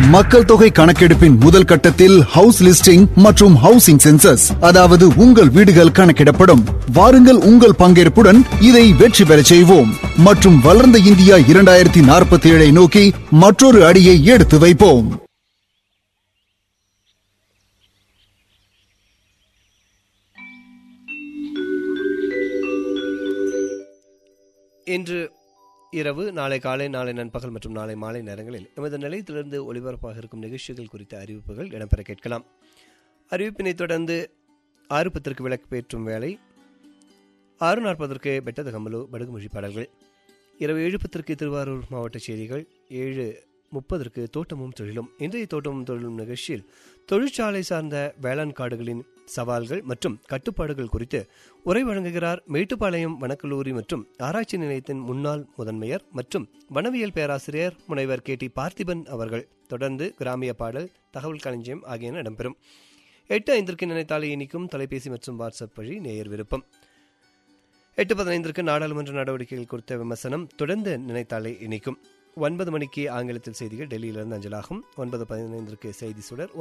மக்கள் தொகை கணக்கெடுப்பின் முதல் கட்டத்தில் ஹவுஸ் லிஸ்டிங் மற்றும் ஹவுசிங் சென்சஸ் அதாவது உங்கள் வீடுகள் கணக்கிடப்படும் வாருங்கள் உங்கள் பங்கேற்புடன் இதை வெற்றி பெறச் செய்வோம் மற்றும் வளர்ந்த இந்தியா இரண்டாயிரத்தி நாற்பத்தி ஏழை நோக்கி மற்றொரு அடியை எடுத்து வைப்போம் இன்று இரவு நாளை காலை நாளை நண்பகல் மற்றும் நாளை மாலை நேரங்களில் எமது நிலையத்திலிருந்து ஒளிபரப்பாக இருக்கும் நிகழ்ச்சிகள் குறித்த அறிவிப்புகள் இடம்பெற கேட்கலாம் அறிவிப்பினை தொடர்ந்து ஆறு பத்திற்கு விளக்கு வேலை ஆறு நாற்பதற்கு பெட்டத கமலு படுகுமொழி பாடல்கள் இரவு ஏழு பத்திற்கு திருவாரூர் மாவட்ட செய்திகள் ஏழு முப்பதற்கு தோட்டமும் தொழிலும் இன்றைய தோட்டமும் தொழிலும் நிகழ்ச்சியில் தொழிற்சாலை சார்ந்த வேளாண் காடுகளின் சவால்கள் மற்றும் கட்டுப்பாடுகள் குறித்து உரை வழங்குகிறார் மேட்டுப்பாளையம் வனக்கல்லூரி மற்றும் ஆராய்ச்சி நிலையத்தின் முன்னாள் முதன்மையர் மற்றும் வனவியல் பேராசிரியர் முனைவர் கே டி பார்த்திபன் அவர்கள் தொடர்ந்து கிராமிய பாடல் தகவல் களஞ்சியம் ஆகியன இடம்பெறும் எட்டு ஐந்திற்கு நினைத்தாலே இனிக்கும் தொலைபேசி மற்றும் வாட்ஸ்அப் வழி நேயர் விருப்பம் எட்டு பதினைந்திற்கு நாடாளுமன்ற நடவடிக்கைகள் குறித்த விமர்சனம் தொடர்ந்து நினைத்தாலே இனிக்கும் ஒன்பது மணிக்கு ஆங்கிலத்தில் செய்திகள் டெல்லியிலிருந்து அஞ்சலாகும் ஒன்பது பதினைந்திற்கு செய்தி சுடர்